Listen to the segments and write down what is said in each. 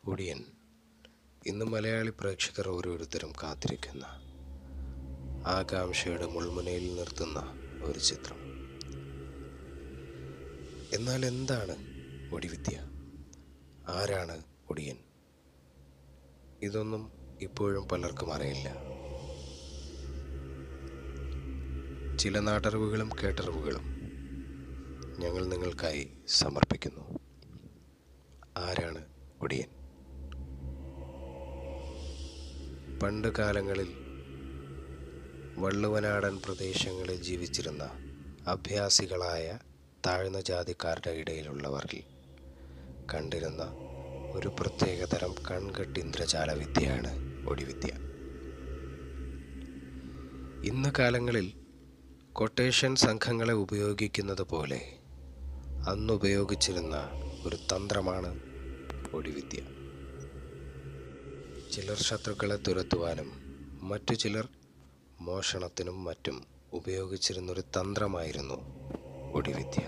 ഒടിയൻ ഇന്ന് മലയാളി പ്രേക്ഷകർ ഓരോരുത്തരും കാത്തിരിക്കുന്ന ആകാംക്ഷയുടെ മുൾമുനയിൽ നിർത്തുന്ന ഒരു ചിത്രം എന്നാൽ എന്താണ് ഒടിവിദ്യ ആരാണ് ഒടിയൻ ഇതൊന്നും ഇപ്പോഴും പലർക്കും അറിയില്ല ചില നാട്ടറിവുകളും കേട്ടറിവുകളും ഞങ്ങൾ നിങ്ങൾക്കായി സമർപ്പിക്കുന്നു ആരാണ് ഒടിയൻ പണ്ട് കാലങ്ങളിൽ വള്ളുവനാടൻ പ്രദേശങ്ങളിൽ ജീവിച്ചിരുന്ന അഭ്യാസികളായ താഴ്ന്ന ജാതിക്കാരുടെ ഇടയിലുള്ളവരിൽ കണ്ടിരുന്ന ഒരു പ്രത്യേകതരം കൺകെട്ട് ഇന്ദ്രജാല വിദ്യയാണ് ഒടിവിദ്യ ഇന്ന് കാലങ്ങളിൽ കൊട്ടേഷൻ സംഘങ്ങളെ ഉപയോഗിക്കുന്നത് പോലെ അന്ന് ഉപയോഗിച്ചിരുന്ന ഒരു തന്ത്രമാണ് ഒടിവിദ്യ ചിലർ ശത്രുക്കളെ തുരത്തുവാനും മറ്റു ചിലർ മോഷണത്തിനും മറ്റും ഉപയോഗിച്ചിരുന്നൊരു തന്ത്രമായിരുന്നു ഒടിവിദ്യ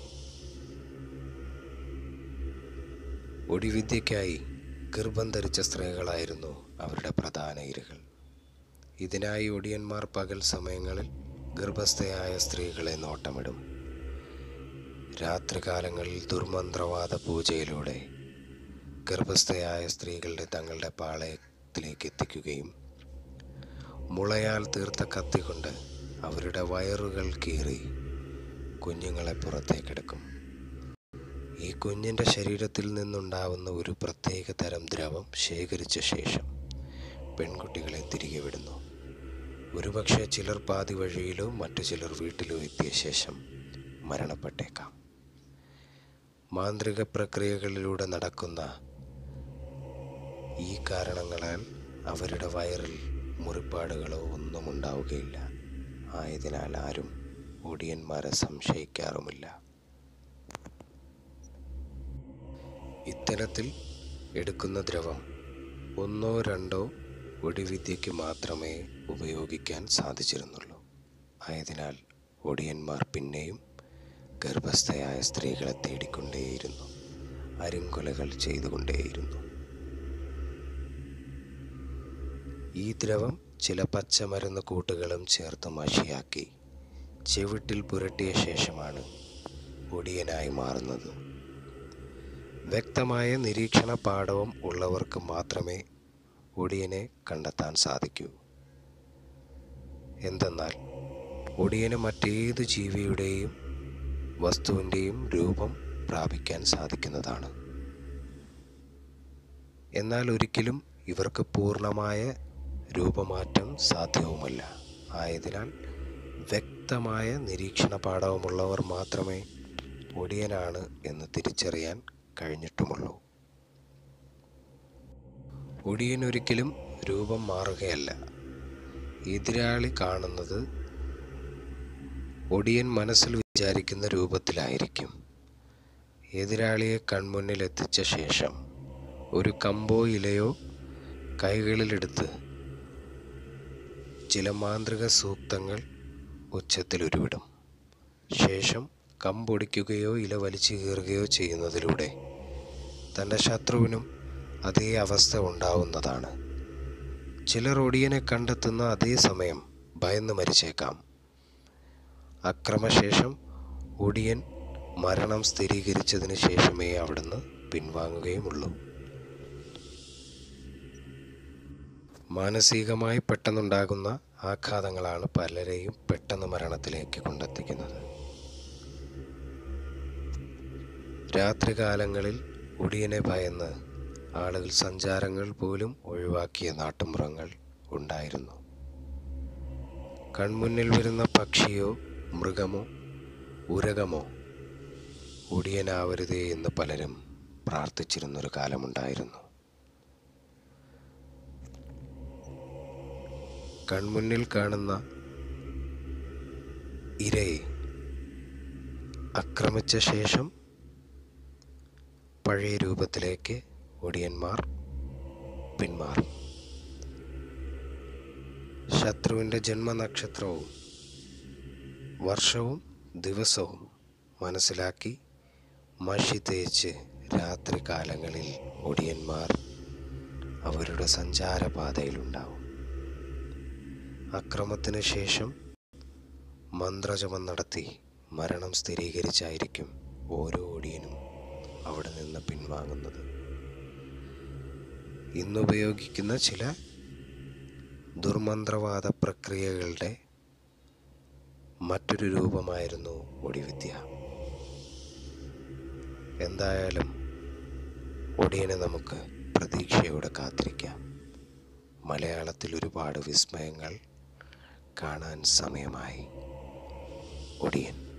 ഒടിവിദ്യയ്ക്കായി ഗർഭം ധരിച്ച സ്ത്രീകളായിരുന്നു അവരുടെ പ്രധാന ഇരകൾ ഇതിനായി ഒടിയന്മാർ പകൽ സമയങ്ങളിൽ ഗർഭസ്ഥയായ സ്ത്രീകളെ നോട്ടമിടും രാത്രികാലങ്ങളിൽ ദുർമന്ത്രവാദ പൂജയിലൂടെ ഗർഭസ്ഥയായ സ്ത്രീകളുടെ തങ്ങളുടെ പാളയത്തിലേക്ക് എത്തിക്കുകയും മുളയാൽ തീർത്ത കത്തി കൊണ്ട് അവരുടെ വയറുകൾ കീറി കുഞ്ഞുങ്ങളെ പുറത്തേക്കെടുക്കും ഈ കുഞ്ഞിൻ്റെ ശരീരത്തിൽ നിന്നുണ്ടാവുന്ന ഒരു പ്രത്യേക തരം ദ്രവം ശേഖരിച്ച ശേഷം പെൺകുട്ടികളെ തിരികെ വിടുന്നു ഒരുപക്ഷെ ചിലർ പാതി വഴിയിലോ മറ്റു ചിലർ വീട്ടിലോ എത്തിയ ശേഷം മരണപ്പെട്ടേക്കാം മാന്ത്രിക പ്രക്രിയകളിലൂടെ നടക്കുന്ന ഈ കാരണങ്ങളാൽ അവരുടെ വയറിൽ മുറിപ്പാടുകളോ ഒന്നും ഉണ്ടാവുകയില്ല ആയതിനാൽ ആരും ഒടിയന്മാരെ സംശയിക്കാറുമില്ല ഇത്തരത്തിൽ എടുക്കുന്ന ദ്രവം ഒന്നോ രണ്ടോ ഒടിവിദ്യയ്ക്ക് മാത്രമേ ഉപയോഗിക്കാൻ സാധിച്ചിരുന്നുള്ളൂ ആയതിനാൽ ഒടിയന്മാർ പിന്നെയും ഗർഭസ്ഥയായ സ്ത്രീകളെ തേടിക്കൊണ്ടേയിരുന്നു അരുങ്കൊലകൾ ചെയ്തുകൊണ്ടേയിരുന്നു ഈ ദ്രവം ചില പച്ചമരുന്ന് കൂട്ടുകളും ചേർത്ത് മഷിയാക്കി ചെവിട്ടിൽ പുരട്ടിയ ശേഷമാണ് ഒടിയനായി മാറുന്നത് വ്യക്തമായ നിരീക്ഷണ പാഠവും ഉള്ളവർക്ക് മാത്രമേ ഒടിയനെ കണ്ടെത്താൻ സാധിക്കൂ എന്തെന്നാൽ ഒടിയന് മറ്റേത് ജീവിയുടെയും വസ്തുവിൻ്റെയും രൂപം പ്രാപിക്കാൻ സാധിക്കുന്നതാണ് എന്നാൽ ഒരിക്കലും ഇവർക്ക് പൂർണ്ണമായ രൂപമാറ്റം സാധ്യവുമല്ല ആയതിനാൽ വ്യക്തമായ നിരീക്ഷണ പാഠവുമുള്ളവർ മാത്രമേ ഒടിയനാണ് എന്ന് തിരിച്ചറിയാൻ കഴിഞ്ഞിട്ടുമുള്ളൂ ഒടിയൻ ഒരിക്കലും രൂപം മാറുകയല്ല എതിരാളി കാണുന്നത് ഒടിയൻ മനസ്സിൽ വിചാരിക്കുന്ന രൂപത്തിലായിരിക്കും എതിരാളിയെ കൺമുന്നിൽ എത്തിച്ച ശേഷം ഒരു കമ്പോ ഇലയോ കൈകളിലെടുത്ത് ചില മാന്ത്രിക സൂക്തങ്ങൾ ഉച്ചത്തിൽ ഉരുവിടും ശേഷം കമ്പൊടിക്കുകയോ ഇല വലിച്ചു കീറുകയോ ചെയ്യുന്നതിലൂടെ തൻ്റെ ശത്രുവിനും അതേ അവസ്ഥ ഉണ്ടാവുന്നതാണ് ചിലർ ഒടിയനെ കണ്ടെത്തുന്ന അതേ സമയം ഭയന്ന് മരിച്ചേക്കാം അക്രമശേഷം ഒടിയൻ മരണം സ്ഥിരീകരിച്ചതിന് ശേഷമേ അവിടുന്ന് പിൻവാങ്ങുകയുമുള്ളൂ മാനസികമായി പെട്ടെന്നുണ്ടാകുന്ന ആഘാതങ്ങളാണ് പലരെയും പെട്ടെന്ന് മരണത്തിലേക്ക് കൊണ്ടെത്തിക്കുന്നത് രാത്രികാലങ്ങളിൽ ഒടിയനെ ഭയന്ന് ആളുകൾ സഞ്ചാരങ്ങൾ പോലും ഒഴിവാക്കിയ നാട്ടുമ്പുറങ്ങൾ ഉണ്ടായിരുന്നു കൺമുന്നിൽ വരുന്ന പക്ഷിയോ മൃഗമോ ഉരകമോ ഒടിയനാവരുതേ എന്ന് പലരും പ്രാർത്ഥിച്ചിരുന്നൊരു കാലമുണ്ടായിരുന്നു കൺമുന്നിൽ കാണുന്ന ഇരയെ ആക്രമിച്ച ശേഷം പഴയ രൂപത്തിലേക്ക് ഒടിയന്മാർ പിന്മാറും ശത്രുവിൻ്റെ ജന്മനക്ഷത്രവും വർഷവും ദിവസവും മനസ്സിലാക്കി മഷി തേച്ച് രാത്രി കാലങ്ങളിൽ ഒടിയന്മാർ അവരുടെ സഞ്ചാരപാതയിലുണ്ടാവും അക്രമത്തിന് ശേഷം മന്ത്രജപം നടത്തി മരണം സ്ഥിരീകരിച്ചായിരിക്കും ഓരോ ഒടിയനും അവിടെ നിന്ന് പിൻവാങ്ങുന്നത് ഇന്നുപയോഗിക്കുന്ന ചില ദുർമന്ത്രവാദ പ്രക്രിയകളുടെ മറ്റൊരു രൂപമായിരുന്നു ഒടിവിദ്യ എന്തായാലും ഒടിയനെ നമുക്ക് പ്രതീക്ഷയോടെ കാത്തിരിക്കാം മലയാളത്തിൽ ഒരുപാട് വിസ്മയങ്ങൾ കാണാൻ സമയമായി ഒടിയൻ